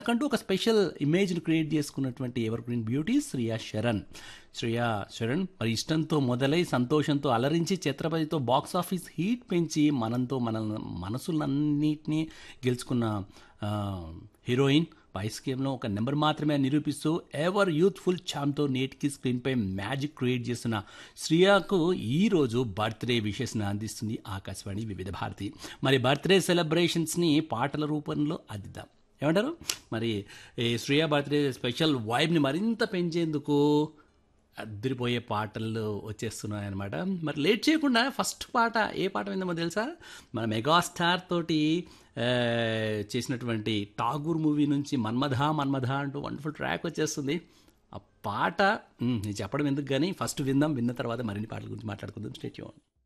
కంటూ ఒక స్పెషల్ ఇమేజ్ని క్రియేట్ చేసుకున్నటువంటి evergreen beauty Shriya Saran Shriya Saran మరి ఇష్టంతో మొదలై సంతోషంతో అలరించి ఛత్రపతితో బాక్స్ ఆఫీస్ హీట్ పెంచి మనంతో మన మనసులన్నిటినీ గెలుచుకున్న ఆ, హీరోయిన్ వైస్ గేమ్లో ఒక నెంబర్ మాత్రమే నిరూపిస్తూ ఎవర్ యూత్ఫుల్ ఛామ్తో నేటికి స్క్రీన్పై మ్యాజిక్ క్రియేట్ చేస్తున్న శ్రియాకు ఈరోజు బర్త్డే విషెస్ని అందిస్తుంది ఆకాశవాణి వివిధ భారతి మరి బర్త్డే సెలబ్రేషన్స్ని పాటల రూపంలో అందిద్దాం ఏమంటారు మరి ఈ శ్రియా బర్త్డే స్పెషల్ వైబ్ని మరింత పెంచేందుకు అద్దరిపోయే పాటలు వచ్చేస్తున్నాయి అనమాట మరి లేట్ చేయకుండా ఫస్ట్ పాట ఏ పాట విందామో తెలుసా మన మెగాస్టార్ తోటి ఆ, చేసినటువంటి టాగూర్ మూవీ నుంచి మన్మధ మన్మధ అంటూ వండర్ఫుల్ ట్రాక్ వచ్చేస్తుంది ఆ పాట ఉమ్, నేను చెప్పడం ఎందుకు కానీ ఫస్ట్ విందాం విన్న తర్వాత మరిన్ని పాటల గురించి మాట్లాడుకుందాం స్టేట్